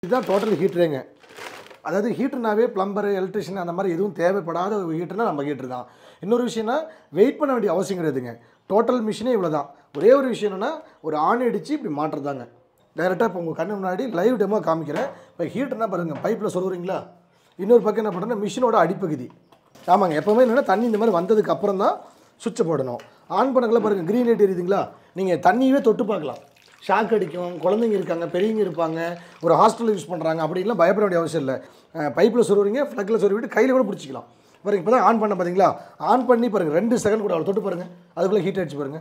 இதுதான் டோட்டல் ஹீட்டருங்க அதாவது ஹீட்டர்னாவே plumber electrician அந்த மாதிரி எதுவும் தேவைப்படாத ஒரு ஹீட்டர்னா நம்ம ஹீட்டர் தான் இன்னொரு விஷயம்னா வெயிட் பண்ண வேண்டிய அவசியம் கிடையாதுங்க டோட்டல் மிஷினே இவ்வளோ தான் ஒரே ஒரு விஷயம் என்னென்னா ஒரு ஆண் அடித்து இப்படி மாட்டுறதாங்க டைரெக்டாக இப்போ உங்கள் கண்ணு முன்னாடி லைவ் டெமோ காமிக்கிறேன் இப்போ ஹீட்டர்னா பாருங்கள் பைப்பில் சொல்லுறீங்களா இன்னொரு பக்கம் என்ன பண்ணுறேன்னா மிஷினோட அடிப்பகுதி ஆமாங்க எப்போவுமே என்னென்னா தண்ணி இந்த மாதிரி வந்ததுக்கு அப்புறம் தான் சுவிட்சை போடணும் ஆன் பண்ணக்குள்ள பாருங்கள் க்ரீன் லைட் எரியுதுங்களா நீங்கள் தண்ணியவே தொட்டு பார்க்கலாம் ஷாக் அடிக்கும் குழந்தைங்க இருக்காங்க பெரியவங்க இருப்பாங்க ஒரு ஹாஸ்டலில் யூஸ் பண்ணுறாங்க அப்படின்லாம் பயப்பட வேண்டிய அவசியம் இல்லை பைப்பில் சொருவீங்க ஃப்ளக்கில் சொருவிட்டு கையில் கூட பிடிச்சிக்கலாம் பாருங்க இப்போ தான் ஆன் பண்ண பார்த்தீங்களா ஆன் பண்ணி பாருங்கள் ரெண்டு செகண்ட் கூட அவ்வளோ தொட்டு பாருங்கள் அதுக்குள்ளே ஹீட் அடிச்சு பாருங்கள்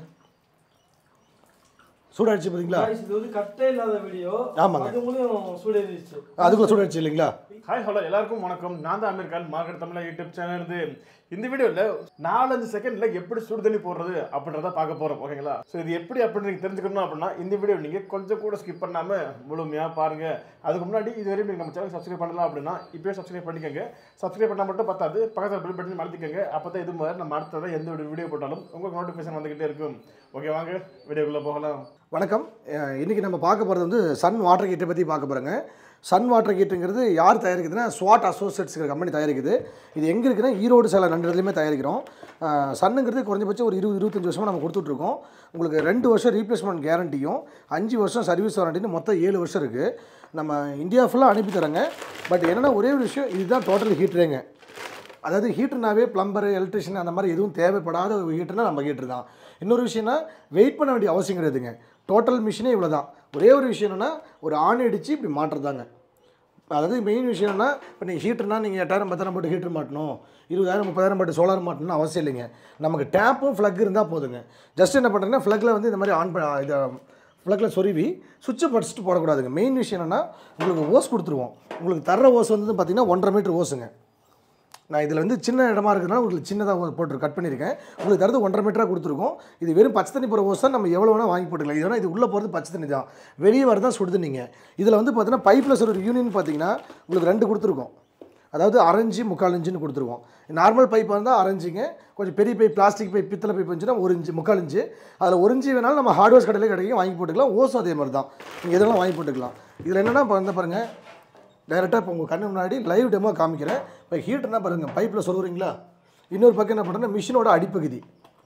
சூடாடிச்சு பார்த்தீங்களா Guys, இது வந்து கட்டே இல்லாத வீடியோ ஆமாங்க. அது மூலியம் சூடேறிச்சு அதுக்குள்ளே சூடாடிச்சு இல்லைங்களா ஹாய் ஹலோ எல்லாருக்கும் வணக்கம் நான் தான் Aamir Khan market Tamizha YouTube channel இருந்து இந்த வீடியோவில் நாலஞ்சு செகண்ட்ல எப்படி சுடு தண்ணி போடுறது அப்படின்றத பார்க்க போறோம் ஓகேங்களா ஸோ இது எப்படி அப்படின்னு நீங்க தெரிஞ்சுக்கணும் அப்படின்னா இந்த வீடியோ நீங்க கொஞ்சம் கூட ஸ்கிப் பண்ணாம முழுமையா பாருங்க அதுக்கு முன்னாடி இது வரையும் நீங்க நம்ம சேனல் சப்ஸ்கிரைப் பண்ணலாம் அப்படின்னா இப்போயே சப்ஸ்கிரைப் பண்ணிக்கோங்க சப்ஸ்கிரைப் பண்ணால் மட்டும் பத்தாது பக்கத்தில் பில் பட்டன் மறந்துக்கோங்க அப்போ தான் இது மாதிரி நம்ம அடுத்ததான் எந்த ஒரு வீடியோ போட்டாலும் உங்களுக்கு நோட்டிஃபிகேஷன் வந்துகிட்டே இருக்கும் ஓகே வாங்க வீடியோக்குள்ளே போகலாம் வணக்கம் அஹ் இன்னைக்கு நம்ம பார்க்க போகிறது வந்து சன் வாட்டர் ஹீட்டை பற்றி பார்க்க போகிறோங்க சன் வாட்டர் ஹீட்டுங்கிறது யார் தயாரிக்குதுன்னா ஸ்வாட் அசோசியேட்ஸ்ங்கிற கம்பெனி தயாரிக்குது இது எங்கே இருக்குன்னா ஈரோடு சில ரெண்டு இடத்துலையுமே தயாரிக்கிறோம் அஹ் சன்னுங்கிறது குறைஞ்சபட்சம் ஒரு இருபது இருபத்தஞ்சி வருஷமாக நம்ம கொடுத்துட்ருக்கோம் உங்களுக்கு ரெண்டு வருஷம் ரீப்ளேஸ்மெண்ட் கேரண்டியும் அஞ்சு வருஷம் சர்வீஸ் வாரண்டின்னு மொத்தம் ஏழு வருஷம் இருக்குது நம்ம இந்தியா ஃபுல்லாக அனுப்பி தரேங்க பட் என்னென்னா ஒரே ஒரு விஷயம் இதுதான் டோட்டல் ஹீட்டருங்க அதாவது ஹீட்டர்னாவே பிளம்பர் எலக்ட்ரிஷியன் அந்த மாதிரி எதுவும் தேவைப்படாத ஒரு ஹீட்டர்னா நம்ம ஹீட்டர் தான் இன்னொரு விஷயம்னா வெயிட் பண்ண வேண்டிய அவசியம் கிடையாதுங்க டோட்டல் மிஷினே இவ்வளோ தான் ஒரே ஒரு விஷயம் என்னென்னா ஒரு ஆண் அடித்து இப்படி மாட்டுறதாங்க அதாவது மெயின் விஷயம் என்ன இப்போ நீங்கள் ஹீட்டர்னா நீங்கள் எட்டாயிரம் பத்தாயிரம் போட்டு ஹீட்டர் மாட்டணும் இருபதாயிரம் முப்பதாயிரம் போட்டு சோலார் மாட்டணும்னு அவசியம் இல்லைங்க நமக்கு டேப்பும் ஃப்ளக் இருந்தால் போதுங்க ஜஸ்ட் என்ன பண்ணுறேன்னா ஃப்ளக்கில் வந்து இந்த மாதிரி ஆன் பண்ண இதை ஃப்ளக்கில் சொருவி சுவிட்சை படிச்சுட்டு போடக்கூடாதுங்க மெயின் விஷயம் என்னென்னா உங்களுக்கு ஓஸ் கொடுத்துருவோம் உங்களுக்கு தர்ற ஓஸ் வந்து பார்த்தீங்கன்னா ஒன்றரை மீட்டர் ஓஸுங்க நான் இதில் வந்து சின்ன இடமா இருக்கிறதுனால உங்களுக்கு சின்னதாக போட்டு கட் பண்ணியிருக்கேன் உங்களுக்கு தரது ஒன்றரை மீட்டராக கொடுத்துருக்கோம் இது வெறும் பச்சை தண்ணி போகிற ஓஸ் தான் நம்ம எவ்வளோ வேணால் வாங்கி போட்டுக்கலாம் இது வேணால் இது உள்ளே போகிறது பச்சை தண்ணி தான் வெளியே வரதான் சுடுது நீங்கள் இதில் வந்து பார்த்தீங்கன்னா பைப்பில் ஒரு யூனியன் பார்த்தீங்கன்னா உங்களுக்கு ரெண்டு கொடுத்துருக்கோம் அதாவது அரைஞ்சு முக்கால் இன்ச்சுன்னு கொடுத்துருவோம் நார்மல் பைப்பாக இருந்தால் அரைஞ்சிங்க கொஞ்சம் பெரிய பைப் பிளாஸ்டிக் பைப் பித்தளை பைப் இருந்துச்சுன்னா ஒரு இன்ச்சு முக்கால் இன்ச்சு அதில் ஒரு இன்ச்சு வேணாலும் நம்ம ஹார்ட்வேர்ஸ் கடையில் கிடைக்கும் வாங்கி போட்டுக்கலாம் ஓஸும் அதே மாதிரி தான் நீங்கள் இதெல்லாம் வாங்கி போட்டுக்கலாம் இதில் என்னென்னா இப்போ வந்து பாருங்கள் டைரெக்டாக இப்போ உங்கள் கண்ணு முன்னாடி லைவ் டெமோ காமிக்கிறேன் இப்போ ஹீட்டர்னா பாருங்கள் பைப்பில் சொல்லுறீங்களா இன்னொரு பக்கம் என்ன பண்ணுறேன்னா மிஷினோட அடிப்பகுதி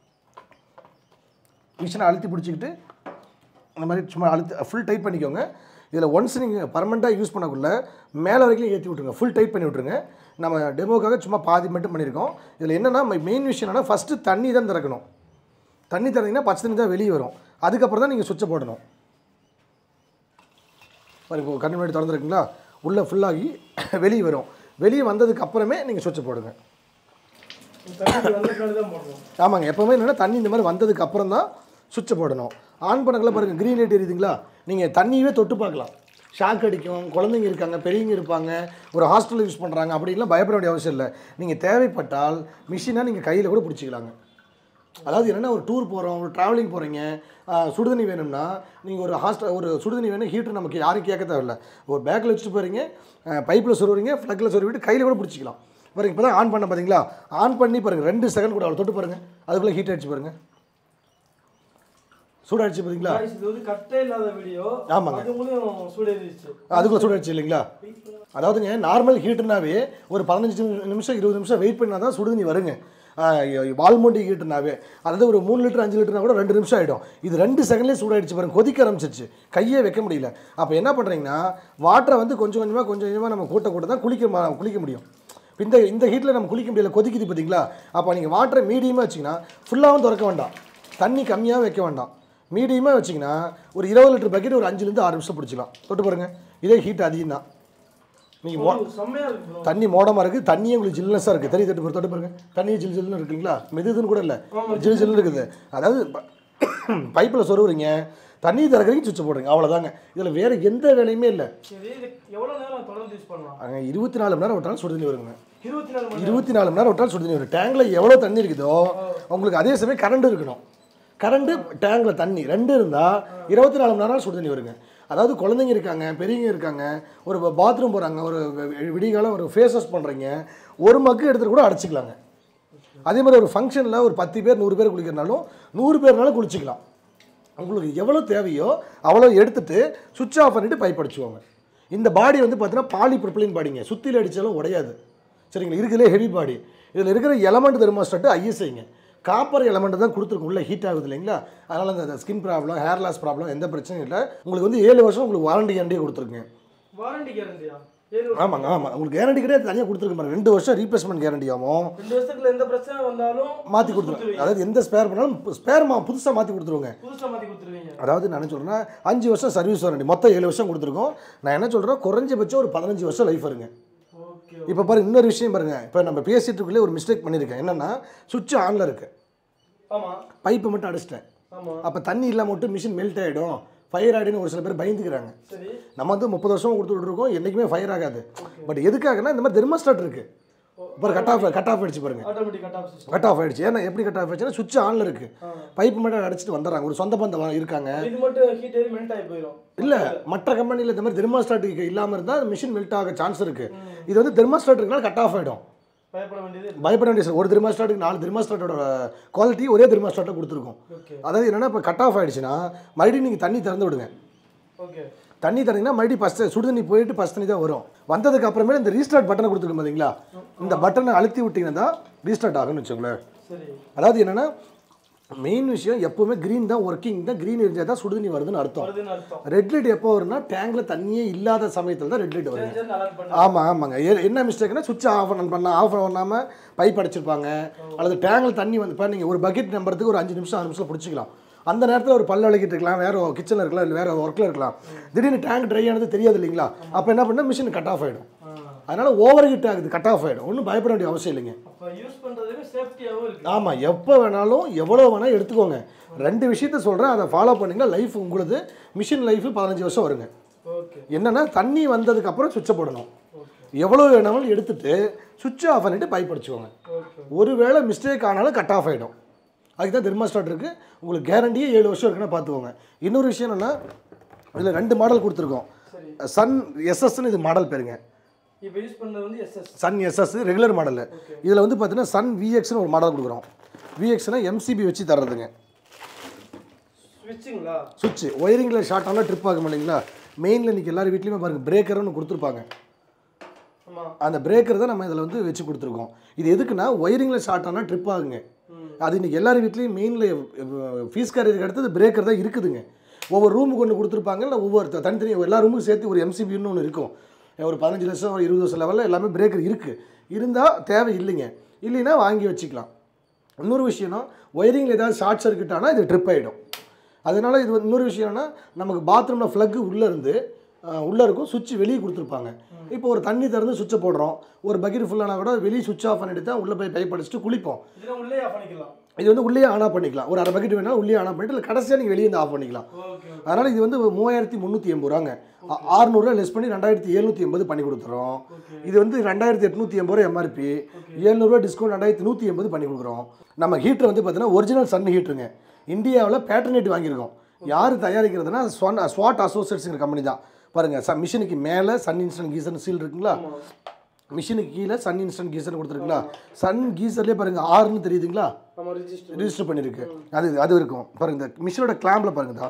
மிஷினை அழுத்தி பிடிச்சிக்கிட்டு அந்த மாதிரி சும்மா அழுத்தி ஃபுல் டைட் பண்ணிக்கோங்க இதில் ஒன்ஸ் நீங்கள் பர்மனெண்ட்டாக யூஸ் பண்ணக்குள்ள மேலே வரைக்கும் ஏற்றி விட்ருங்க ஃபுல் டைட் பண்ணி விட்ருங்க நம்ம டெமோக்காக சும்மா பாதி மட்டும் பண்ணியிருக்கோம் இதில் என்னென்னா மெயின் விஷயம் என்னன்னா ஃபஸ்ட்டு தண்ணி தான் திறக்கணும் தண்ணி திறந்தீங்கன்னா பச்சை தண்ணி தான் வெளியே வரும் அதுக்கப்புறம் தான் நீங்கள் சுவிட்சை போடணும் பாருங்க இப்போ கண்ணு முன்னாடி திறந்துருக்குங்களா உள்ளே ஃபுல்லாகி வெளியே வரும் வெளியே வந்ததுக்கு அப்புறமே நீங்கள் சுவிட்சை போடுங்க தண்ணி வந்ததுக்காண்டி தான் போடுறோம் ஆமாங்க எப்போவுமே என்னென்னா தண்ணி இந்த மாதிரி வந்ததுக்கு அப்புறம் தான் சுவிட்சை போடணும் ஆன் பண்ணக்குள்ள பாருங்கள் க்ரீன் லைட் எரியுதுங்களா நீங்கள் தண்ணியவே தொட்டு பார்க்கலாம் ஷாக் அடிக்கும் குழந்தைங்க இருக்காங்க பெரியவங்க இருப்பாங்க ஒரு ஹாஸ்டலில் யூஸ் பண்ணுறாங்க அப்படின்லாம் பயப்பட வேண்டிய அவசியம் இல்லை நீங்கள் தேவைப்பட்டால் மிஷினாக நீங்கள் கையில் கூட பிடிச்சிக்கலாங்க அதாவது என்னென்னா ஒரு டூர் போகிறோம் ஒரு ட்ராவலிங் போகிறீங்க சுடுதண்ணி வேணும்னா நீங்கள் ஒரு ஹாஸ்டல் ஒரு சுடுதண்ணி வேணும் ஹீட்டர் நமக்கு யாரும் கேட்க தேவையில்ல ஒரு பேக்கில் வச்சுட்டு போகிறீங்க பைப்பில் சொருவீங்க ஃப்ளக்கில் சொருவிட்டு கையில் கூட பிடிச்சிக்கலாம் பாருங்க இப்போ தான் ஆன் பண்ண பார்த்தீங்களா ஆன் பண்ணி பாருங்கள் ரெண்டு செகண்ட் கூட அவ்வளோ தொட்டு பாருங்கள் அதுக்குள்ளே ஹீட் அடிச்சு பாருங்கள் சூடாடிச்சு பார்த்தீங்களா Guys, இது வந்து கட்டே இல்லாத வீடியோ ஆமாங்க. அது மூலியம் சூடேறிச்சு அதுக்குள்ளே சூடாடிச்சு இல்லைங்களா அதாவதுங்க நார்மல் ஹீட்டர்னாவே ஒரு பதினஞ்சு நிமிஷம் இருபது நிமிஷம் வெயிட் பண்ணால் தான் சுடுதண்ணி வருங்க வால்மோண்டி ஹீட்டர்னாவே அதாவது ஒரு மூணு லிட்டர் அஞ்சு லிட்டர்னா கூட ரெண்டு நிமிஷம் ஆகிடும் இது ரெண்டு செகண்ட்லேயே சூடாயிடுச்சு பாருங்க கொதிக்க ஆரம்பிச்சிருச்சு கையே வைக்க முடியல அப்போ என்ன பண்ணுறீங்கன்னா வாட்டரை வந்து கொஞ்சம் கொஞ்சமாக கொஞ்சம் கொஞ்சமாக நம்ம கூட்ட கூட்ட தான் குளிக்க ம- குளிக்க முடியும் இப்ப இந்த இந்த ஹீட்டில் நம்ம குளிக்க முடியல கொதிக்குது பார்த்தீங்களா அப்போ நீங்கள் வாட்டரை மீடியமாக வச்சிங்கன்னா ஃபுல்லாகவும் திறக்க வேண்டாம் தண்ணி கம்மியாக வைக்க வேண்டாம் மீடியமாக வச்சிங்கன்னா ஒரு இருபது லிட்டர் பக்கெட் ஒரு அஞ்சுலேருந்து ஆறு நிமிஷம் பிடிச்சிக்கலாம் தொட்டு பாருங்கள் இதே ஹீட் அதிகம் தான் நீங்கள் மோ செம்மையா இருக்கு bro. தண்ணி மோடமாக இருக்குது தண்ணியே உங்களுக்கு ஜில்னஸாக இருக்குது தெரியுது தொட்டு தொட்டு பாருங்க தண்ணி ஜில் ஜில்னு இருக்குங்களா மெதுதுன்னு கூட இல்லை ஜில் ஜில்னு இருக்குது அதாவது பைப்பில் சொருவுறீங்க தண்ணி திறக்கிறீங்க சுவிட்ச் போடுறீங்க அவ்வளோதாங்க இதில் வேறு எந்த வேலையுமே இல்லை சரி இது எவ்வளவு நேரம் தொடர்ந்து யூஸ் பண்ணலாம் அங்கே இருபத்தி நாலு மணி நேரம் விட்டாலும் சுடு தண்ணி வருங்க இருபத்தி நாலு மணி இருபத்தி நாலு மணி நேரம் விட்டாலும் சுடு தண்ணி வரும் டேங்கில் எவ்வளோ தண்ணி இருக்குதோ உங்களுக்கு அதே சமயம் கரண்ட் இருக்கணும் கரண்ட்டு டேங்கில் தண்ணி ரெண்டு இருந்தால் இருபத்தி நாலு மணி நேரம் சுடு தண்ணி வருங்க அதாவது குழந்தைங்க இருக்காங்க பெரியவங்க இருக்காங்க ஒரு பாத்ரூம் போகிறாங்க ஒரு விடிகாலம் ஒரு ஃபேஸ் வாஷ் பண்ணுறீங்க ஒரு மக்கு எடுத்துகிட்டு கூட அடைச்சிக்கலாங்க அதே மாதிரி ஒரு ஃபங்க்ஷனில் ஒரு பத்து பேர் நூறு பேர் குளிக்கிறனாலும் நூறு பேர்னாலும் குளிச்சிக்கலாம் உங்களுக்கு எவ்வளோ தேவையோ அவ்வளோ எடுத்துட்டு சுவிட்ச் ஆஃப் பண்ணிவிட்டு பைப் அடிச்சுக்கோங்க இந்த பாடி வந்து பார்த்தீங்கன்னா பாலி ப்ரொப்ளின் பாடிங்க சுத்தியில் அடித்தாலும் உடையாது சரிங்களா இருக்கிறதுலே ஹெவி பாடி இதில் இருக்கிற எலமெண்ட் தெர்மோஸ்டாட்டு ஐஎஸ்ஐங்க காப்பர் எலமெண்ட் தான் கொடுத்துருக்கும் உள்ள ஹீட் ஆகுது இல்லைங்களா அதனால் இந்த skin problem hair loss problem எந்த பிரச்சனையும் இல்லை உங்களுக்கு வந்து ஏழு வருஷம் உங்களுக்கு வாரண்டி கேரண்டியே கொடுத்துருக்குங்க வாரண்டி கேரண்டியா ஏழு வருஷம் ஆமாங்க ஆமாம் உங்களுக்கு கேரண்டி கிடையாது தனியாக கொடுத்துருக்கு பாருங்க ரெண்டு வருஷம் ரீப்ளேஸ்மெண்ட் கேரண்டியாகவும் ரெண்டு வருஷத்துல எந்த பிரச்சனை வந்தாலும் மாற்றி கொடுத்துருவோம் அதாவது எந்த ஸ்பேர் பண்ணாலும் ஸ்பேர் மா புதுசாக மாற்றி கொடுத்துருவோங்க புதுசா மாத்தி கொடுத்துருவீங்க அதாவது நான் என்ன சொல்கிறேன்னா அஞ்சு வருஷம் சர்வீஸ் வாரண்டி மொத்தம் ஏழு வருஷம் கொடுத்துருக்கோம் நான் என்ன சொல்கிறேன் குறைஞ்சபட்சம் ஒரு பதினஞ்சு வருஷம் லைஃப் வருங்க ஓகே இப்போ பாருங்க இன்னொரு விஷயம் பாருங்க இப்போ நம்ம பேசிட்டு இருக்கக்குள்ளே ஒரு மிஸ்டேக் பண்ணியிருக்கேன் என்னன்னா சுவிட்ச் ஆனில் இருக்கு ஆமா பைப்பை மட்டும் அடிச்சிட்டேன் ஆமா அப்போ தண்ணி இல்லாமல் மட்டும் மிஷின் மெல்ட் ஆகிடும் ஃபயர் ஆகிடுன்னு ஒரு சில பேர் பயந்துக்கிறாங்க சரி நம்ம வந்து முப்பது வருஷம் கொடுத்துட்டு இருக்கோம் என்றைக்குமே ஃபயர் ஆகாது பட் எதுக்காகனா இந்த மாதிரி தெர்மோஸ்டாட் இருக்கு பாரு கட் ஆஃப் கட் ஆஃப் ஆயிடுச்சு பாருங்க automatic cut off system cut off ஆயிடுச்சு ஏன்னா எப்படி கட் ஆஃப் ஆயிடுச்சுன்னா சுவிட்ச் ஆனில் இருக்கு பைப் மட்டும் அடிச்சிட்டு வந்துடுறாங்க ஒரு சொந்த பந்தம் இருக்காங்க இது மட்டும் ஹீட் ஏறி மெல்ட் ஆகி போயிடும் இல்லை மற்ற கம்பெனியில் இந்த மாதிரி தெர்மோஸ்டாட் இல்லாமல் இருந்தால் மிஷின் மெல்ட் ஆக சான்ஸ் இருக்கு இது வந்து தெர்மோஸ்டாட் இருக்கனால கட் ஆஃப் ஆகிடும் பயப்பட வேண்டியது இல்லை. பயப்பட வேண்டிய சார் ஒரு தெர்மாஸ்டாட்டுக்கு நாலு தெர்மாஸ்டாட்டோட குவாலிட்டி ஒரே தெர்மாஸ்டாட்டை கொடுத்துருக்கோம் ஓகே அதாவது என்னன்னா இப்போ கட் ஆஃப் ஆயிடுச்சுன்னா மறுபடியும் நீங்கள் தண்ணி திறந்து விடுங்க ஓகே தண்ணி திறந்தீங்கன்னா மறுபடியும் ஃபஸ்ட்டு சுடு தண்ணி போயிட்டு ஃபஸ்ட் தண்ணி தான் வரும் வந்ததுக்கு அப்புறமே இந்த ரீஸ்டார்ட் பட்டனை கொடுத்துருக்கோம் பார்த்தீங்களா இந்த பட்டனை அழுத்தி விட்டீங்கன்னா தான் ரீஸ்டார்ட் ஆகும்னு வச்சுக்கோங்களேன் சரி அதாவது என்னன்னா மெயின் விஷயம் எப்பவுமே க்ரீன் தான் ஒர்க்கிங் தான் க்ரீன் இருந்தால் தான் சுடு தண்ணி வருதுன்னு அர்த்தம் வருதுன்னு அர்த்தம் ரெட் லைட் எப்போ வரும்னா டேங்கில் தண்ணியே இல்லாத சமயத்தில் தான் ரெட் லைட் வருங்க சரி அலர்ட் பண்ண ஆமாம் ஆமாங்க ஏ- என்ன மிஸ்டேக்னா சுவிட்ச் ஆஃப் பண்ண ஆஃப் பண்ணாமல் பைப் அடைச்சிருப்பாங்க அல்லது டேங்கில் தண்ணி வந்து இப்போ நீங்கள் ஒரு பக்கெட் நம்புறதுக்கு ஒரு அஞ்சு நிமிஷம் ஆறு நிமிஷம் பிடிச்சிக்கலாம் அந்த நேரத்தில் ஒரு பல்ல அழகிட்டு இருக்கலாம் வேறு கிச்சனில் இருக்கலாம் இல்லை வேறு ஒர்க்கில் இருக்கலாம் திடீர்னு டேங்க் ட்ரை ஆனது தெரியாது இல்லைங்களா அப்போ என்ன பண்ணால் மிஷின் கட் ஆஃப் ஆகிடும் அதனால் ஓவர் ஹீட் ஆகுது கட் ஆஃப் ஆகிடும் ஒன்றும் பயப்பட வேண்டிய அவசியம் இல்லைங்க அப்ப யூஸ் பண்றதுக்கு சேஃப்டியாவும் இருக்கு ஆமாம் எப்போ வேணாலும் எவ்வளோ வேணால் எடுத்துக்கோங்க ரெண்டு விஷயத்த சொல்கிறேன் அதை ஃபாலோ பண்ணிங்கன்னா லைஃப் உங்களுது மிஷின் லைஃப் பதினஞ்சு வருஷம் வருங்க ஓகே என்னென்னா தண்ணி வந்ததுக்கப்புறம் சுவிட்சை போடணும் ஓகே எவ்வளோ வேணாலும் எடுத்துட்டு சுவிட்ச் ஆஃப் பண்ணிட்டு பைப் அடிச்சுக்கோங்க ஓகே ஒருவேளை மிஸ்டேக் ஆனாலும் கட் ஆஃப் ஆகிடும் அதுக்கு தான் தெர்மாஸ்டாட் இருக்குது உங்களுக்கு கேரண்டியே ஏழு வருஷம் இருக்குன்னா பார்த்துக்கோங்க இன்னொரு விஷயம் என்னென்னா இதில் ரெண்டு மாடல் கொடுத்துருக்கோம் சரி சன் எஸ்எஸ்ன்னு இது மாடல் பேருங்க இப்போ யூஸ் பண்ணது வந்து SS Sun SS regular model இதில் வந்து பார்த்தீங்கன்னா சன் விஎக்ஸ்னு ஒரு மாடல் கொடுக்குறோம் விஎக்ஸ்னால் எம்சிபி வச்சு தர்றதுங்க ஸ்விட்சிங்களா சுவிட்ச் ஒயரிங்கில் ஷார்ட் ஆனால் ட்ரிப் ஆகும் இல்லைங்களா மெயினில் இன்றைக்கி எல்லார் வீட்லேயுமே பாருங்கள் பிரேக்கர்னு கொடுத்துருப்பாங்க ஆமா அந்த பிரேக்கர் தான் நம்ம இதில் வந்து வச்சு கொடுத்துருக்கோம் இது எதுக்குன்னா ஒயரிங்கில் ஷார்ட் ஆனால் ட்ரிப் ஆகுங்க அது இன்றைக்கி எல்லார் வீட்லேயும் மெயினில் ஃபீஸ் கேரியருக்கு அடுத்தது பிரேக்கர் தான் இருக்குதுங்க ஒவ்வொரு ரூமுக்கு ஒன்று கொடுத்துருப்பாங்க இல்லை ஒவ்வொரு த- தனித்தனி எல்லா ரூமுக்கும் சேர்த்து ஒரு எம்சிபின்னு ஒன்று இருக்கும் ஒரு பதினஞ்சு லட்சம் ஒரு இருபது வருஷம் லெவலில் எல்லாமே பிரேக்கர் இருக்குது இருந்தால் தேவை இல்லைங்க இல்லைன்னா வாங்கி வச்சுக்கலாம் இன்னொரு விஷயம்னா ஒயரிங்கில் ஏதாவது ஷார்ட் சர்க்யூட் ஆனால் இது ட்ரிப் ஆகிடும் அதனால இது வந்து இன்னொரு விஷயம்னா நமக்கு பாத்ரூமில் ஃப்ளக்கு உள்ளே இருந்து அஹ், உள்ளே இருக்கும் சுவிட்ச் வெளியே கொடுத்துருப்பாங்க இப்போ ஒரு தண்ணி திறந்து சுவிட்சை போடுறோம் ஒரு பக்கெட் ஃபுல்லானா கூட வெளியே சுவிட்ச் ஆஃப் பண்ணிட்டு தான் உள்ளே போய் பைப் அடிச்சுட்டு குளிப்போம் இதெல்லாம் உள்ளே ஆஃப் பண்ணிக்கலாம் இது வந்து உள்ளே ஆன் ஆஃப் பண்ணிக்கலாம் ஒரு அரை பக்கெட் வேணாலும் உள்ளே ஆன் ஆஃப் பண்ணிட்டு இல்லை கடைசியாக நீங்கள் வெளியே இருந்து ஆஃப் பண்ணிக்கலாம் ஓகே அதனால் இது வந்து மூவாயிரத்தி முந்நூற்றி எண்பது ரூபாங்க ஆ- ஆறுநூறுவா லெஸ் பண்ணி ரெண்டாயிரத்தி எழுநூற்றி எண்பது பண்ணி கொடுத்துறோம் இது வந்து ரெண்டாயிரத்தி எட்நூற்றி எண்பது ரூபா எம்ஆர்பி ஏழ்நூறுவா டிஸ்கவுண்ட் ரெண்டாயிரத்தி நூற்றி எண்பது பண்ணி கொடுக்குறோம் நம்ம ஹீட்டர் வந்து பார்த்தீங்கன்னா ஒரிஜினல் சன் ஹீட்டருங்க இந்தியாவில் பேட்டர்னேட் வாங்கியிருக்கோம் யார் தயாரிக்கிறதுனா ஸ்வான் ஸ்வாட் அசோசியேட்ஸுங்கிற கம்பெனி தான் பாருங்கள் ச மிஷினுக்கு மேலே சன் இன்ஸ்டன்ட் கீசர்னு சீல் இருக்குங்களா மிஷினுக்கு கீழே சன் இன்ஸ்டன்ட் கீசர்னு கொடுத்துருக்குங்களா சன் கீசர்லேயே பாருங்கள் ஆறுன்னு தெரியுதுங்களா நம்ம ரிஜிஸ்டர் ரிஜிஸ்டர் பண்ணியிருக்கு அது அது இருக்கும் பாருங்க இந்த மிஷினோட கிளாம்பில் பாருங்கதா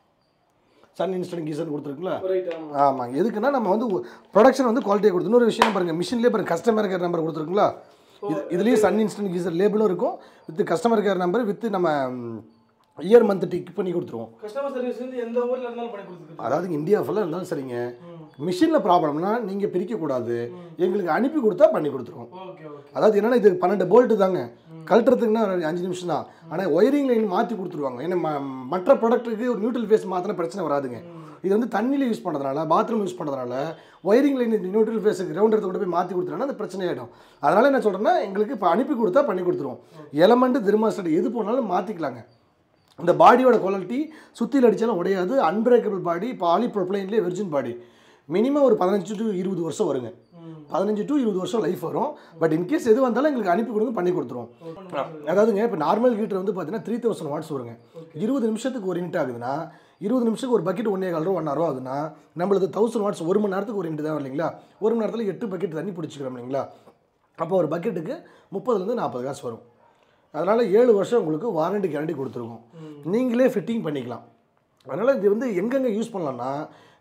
சன் இன்ஸ்டன்ட் கீசர் கொடுத்துருக்குல்ல ரைட் ஆமா ஆமாங்க எதுக்குன்னா நம்ம வந்து ப்ரொடக்ஷன் வந்து குவாலிட்டியாக கொடுத்து இன்னொரு விஷயம் பாருங்க மிஷின்லேயே பாருங்க கஸ்டமர் கேர் நம்பர் கொடுத்துருக்குங்களா இது இதுலேயே சன் இன்ஸ்டன்ட் கீசர் லேபிளும் இருக்கும் with customer care number with நம்ம இயர் மந்த் டிக் பண்ணி கொடுத்துருவோம் கஸ்டமர் சர்வீஸ் வந்து எந்த ஊர்ல இருந்தாலும் பண்ணி கொடுத்துருக்கு அதாவது இந்தியா ஃபுல்லாக இருந்தாலும் சரிங்க மிஷினில் ப்ராப்ளம்னா நீங்கள் பிரிக்கக்கூடாது எங்களுக்கு அனுப்பி கொடுத்தா பண்ணி கொடுத்துருவோம் ஓகே ஓகே அதாவது என்னன்னா இது பன்னெண்டு போல்ட்டு தாங்க கழட்டுறதுக்குன்னா ஒரு அஞ்சு நிமிஷம் தான் ஆனால் ஒயரிங் லைன் மாற்றி கொடுத்துருவாங்க ஏன்னா ம- மற்ற ப்ராடக்ட்டுக்கு ஒரு நியூட்ரல் ஃபேஸ் மாற்றின பிரச்சனை வராதுங்க இது வந்து தண்ணியில் யூஸ் பண்ணுறதுனால பாத்ரூம் யூஸ் பண்ணுறதுனால ஒயரிங் லைன் நியூட்ரல் ஃபேஸுக்கு கிரவுண்ட் எடுத்து கொண்டு போய் மாற்றி கொடுத்துட்டோம்னா அது பிரச்சனை ஆகிடும் அதனால் என்ன சொல்கிறேன்னா எங்களுக்கு இப்போ அனுப்பி கொடுத்தா பண்ணி கொடுத்துருவோம் எலமெண்ட் தெர்மாஸ்டர் எது போனாலும் மாற்றிக்கலாங்க இந்த பாடியோட குவாலிட்டி சுத்தியில் அடித்தாலும் உடையாது அன்பிரேக்கபிள் பாடி பாலி ப்ரொப்ளைன்லேயே வெர்ஜின் பாடி மினிமம் ஒரு பதினஞ்சு டு இருபது வருஷம் வருங்க பதினஞ்சு டு இருபது வருஷம் லைஃப் வரும் பட் இன்கேஸ் எது வந்தாலும் எங்களுக்கு அனுப்பி கொடுங்க பண்ணி கொடுத்துருவோம் அதாவதுங்க இப்போ நார்மல் ஹீட்டர் வந்து பார்த்தீங்கன்னா த்ரீ தௌசண்ட் வாட்ஸ் வருங்க இருபது நிமிஷத்துக்கு ஒரு யூனிட் ஆகுதுன்னா இருபது நிமிஷத்துக்கு ஒரு பக்கெட் ஒன்றே கால் ரூபா ஒன்றா ரூபா ஆகுதுன்னா நம்மளுக்கு தௌசண்ட் வாட்ஸ் ஒரு மணி நேரத்துக்கு ஒரு யூனிட் தான் இல்லைங்களா ஒரு மணி நேரத்தில் எட்டு பக்கெட் தண்ணி பிடிச்சிக்கிறோம் இல்லைங்களா அப்போ ஒரு பக்கெட்டுக்கு முப்பதுலேருந்து நாற்பது காசு வரும் அதனால் ஏழு வருஷம் உங்களுக்கு வாரண்டி கேரண்டி கொடுத்துருக்கோம் நீங்களே ஃபிட்டிங் பண்ணிக்கலாம் அதனால் இது வந்து எங்கெங்கே யூஸ் பண்ணலாம்னா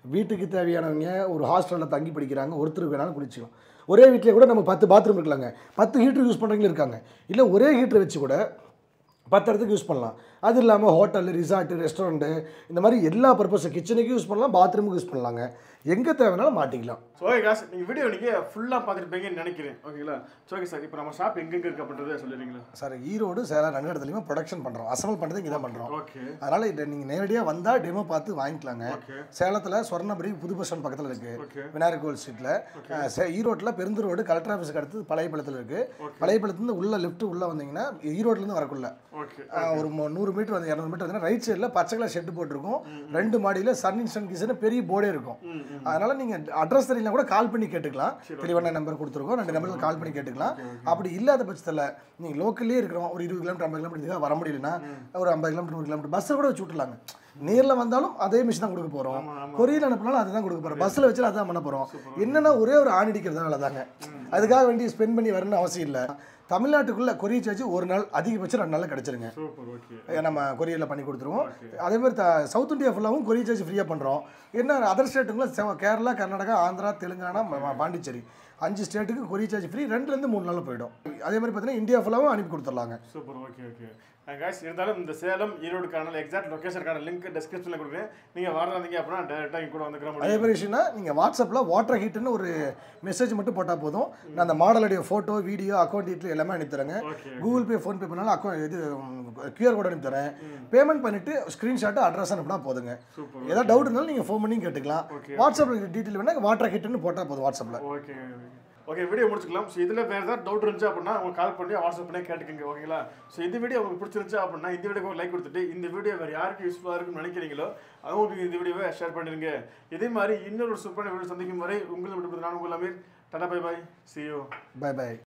வீட்டுக்கு தேவையானவங்க ஒரு ஹாஸ்டலில் தங்கி படிக்கிறாங்க ஒருத்தருக்கு வேணாலும் குளிச்சிக்கலாம் ஒரே வீட்டிலே கூட நம்ம பத்து பாத்ரூம் இருக்கலாங்க பத்து ஹீட்டர் யூஸ் பண்ணுறவங்களும் இருக்காங்க இல்லை ஒரே ஹீட்டர் வச்சு கூட பத்து இடத்துக்கு யூஸ் பண்ணலாம் அது இல்லாமல் ஹோட்டல் ரிசார்ட்டு ரெஸ்டாரண்ட்டு இந்த மாதிரி எல்லா பர்பஸும் கிச்சனுக்கு யூஸ் பண்ணலாம் பாத்ரூமுக்கு யூஸ் பண்ணலாங்க எங்கே தேவைனாலும் மாட்டிக்கலாம் ஸோ ஓகே காஸ் நீங்கள் வீடியோ நீங்கள் ஃபுல்லாக பார்த்துருப்பீங்கன்னு நினைக்கிறேன் ஓகேங்களா ஸோ ஓகே சார் இப்போ நம்ம ஷாப் எங்கெங்க இருக்கு அப்படின்றத சொல்லிடுறீங்களா சார் ஈரோடு சேலம் ரெண்டு இடத்துலையுமே ப்ரொடக்ஷன் பண்ணுறோம் அசம்பிள் பண்ணுறது இங்கே தான் பண்ணுறோம் ஓகே அதனால் இதை நீங்கள் நேரடியாக வந்தால் டெமோ பார்த்து வாங்கிக்கலாங்க ஓகே சேலத்தில் சொர்ணபுரி புது பஸ் ஸ்டாண்ட் பக்கத்தில் இருக்குது ஓகே விநாயகர் கோவில் ஸ்ட்ரீட்டில் ஈரோட்டில் பெருந்தூர் ரோடு கலெக்டர் ஆஃபீஸுக்கு அடுத்து பழையபாளையத்தில் இருக்குது ஓகே பழையபாளையத்துலேருந்து உள்ள லெஃப்ட் உள்ளே வந்தீங்கன்னா ஈரோட்லேருந்து வரக்குள்ள ஓகே ஆஹ், ஒரு மு- நூறு மீட்டர் வந்து இரநூறு மீட்டர் வந்து ரைட் சைடில் பச்சை கலர் ஷெட்டு போட்டிருக்கும் ரெண்டு மாடியில் சன் இன்ஸ்டன்ட் கிச்சன் பெரிய போர்டே இருக்கும் ம் ம் அதனால் நீங்கள் அட்ரஸ் தெரியல கூட கால் பண்ணி கேட்டுக்கலாம் தெளிவான நம்பர் கொடுத்துருக்கோம் ரெண்டு நம்பரில் கால் பண்ணி கேட்டுக்கலாம் அப்படி இல்லாத பட்சத்தில் நீங்கள் லோக்கல்லே இருக்கிறோம் ஒரு இருபது கிலோமீட்டர் ஐம்பது கிலோமீட்டர் இதுக்காக வர முடியலன்னா ஒரு ஐம்பது கிலோமீட்டர் நூறு கிலோமீட்டர் பஸ்ஸை கூட வச்சு விட்டுலாங்க நேரில் வந்தாலும் அதே மிஷின் தான் கொடுக்க போகிறோம் ஆமா, ஆமா. கொரியர் அனுப்பினாலும் அதுதான் கொடுக்க போகிறோம் பஸ்ஸில் வச்சு அதான் பண்ண போகிறோம் என்னன்னா ஒரே ஒரு ஆண் அடிக்கிறதுனால தாங்க அதுக்காக வேண்டி ஸ்பெண்ட் பண்ணி வரணும்னு அவசியம் இல்லை தமிழ்நாட்டுக்குள்ளே கொரியர் சார்ஜ் ஒரு நாள் அதிகபட்சம் ரெண்டு நாளில் கிடச்சிருங்க சூப்பர் ஓகே ஏ, நம்ம கொரியரில் பண்ணி கொடுத்துருவோம் Okay. அதே மாதிரி த சவுத் இந்தியா ஃபுல்லாகவும் கொரியர் சார்ஜ் ஃப்ரீயாக பண்ணுறோம் என்ன அதர் ஸ்டேட்டுங்களும் கேரளா கர்நாடகா ஆந்திரா தெலுங்கானா ம- ம- பாண்டிச்சேரி அஞ்சு ஸ்டேட்டுக்கு கொரியர் சார்ஜ் ஃப்ரீ ரெண்டுலேருந்து மூணு நாளில் போயிடும் அதே மாதிரி பார்த்தீங்கன்னா இந்தியா ஃபுல்லாகவும் அனுப்பி கொடுத்துர்லாங்க சூப்பர் ஓகே ஓகே காய்ஸ் இருந்தாலும் இந்த சேலம் ஈரோடு காணல் எக்ஸாக்ட் லொகேஷனுக்கான லிங்க் டிஸ்கிரிப்ஷனில் கொடுக்குறேன் நீங்கள் வரலாந்தீங்க அப்படின்னா டேரெக்டாக இங்கே கூட வந்துக்கிற அதே முடியும் மாதிரி விஷயம்னா நீங்கள் வாட்ஸ்அப்பில் வாட்டர் ஹீட்டுன்னு ஒரு மெசேஜ் மட்டும் போட்டால் போதும் நான் அந்த மாடலுடைய ஃபோட்டோ வீடியோ அக்கௌண்ட் டீட்டெயில் எல்லாமே அனுப்பித்தரேங்க ஓகே கூகுள் பே ஃபோன்பே பண்ணாலும் அக்கௌண்ட் இது கியூஆர் கோட் அனுப்பித்தரேன் பேமெண்ட் பண்ணிவிட்டு ஸ்க்ரீன்ஷாட்டு அட்ரஸ் அனுப்பினா போதுங்க சூப்பர் ஏதாவது டவுட் இருந்தாலும் நீங்கள் ஃபோன் பண்ணி கேட்டுக்கலாம் ஓகே வாட்ஸ்அப்பில் டீட்டெயில் வேணால் வாட்டர் ஹீட்டுன்னு போட்டால் போதும் வாட்ஸ்அப்பில் ஓகே ஓகே வீடியோ முடிச்சுக்கலாம் ஸோ இதில் வேறு ஏதாவது டவுட் இருந்துச்சு அப்படின்னா உங்களுக்கு கால் பண்ணி வாட்ஸ்அப் பண்ணி கேட்டுக்கோங்க ஓகேங்களா ஸோ இந்த வீடியோ உங்களுக்கு பிடிச்சிருந்துச்சு அப்படின்னா இந்த வீடியோக்கு ஒரு லைக் கொடுத்துட்டு இந்த வீடியோ வேறு யாருக்கு யூஸ்ஃபுல்லாக இருக்குன்னு நினைக்கிறீங்களோ அவங்களுக்கு இந்த வீடியோவை ஷேர் பண்ணிடுங்க இதே மாதிரி இன்னொரு சூப்பரான வீடியோ சந்திக்கும் வரை உங்களுக்கு விட்டு நான் உங்கள் Aamir tata bye bye see you bye by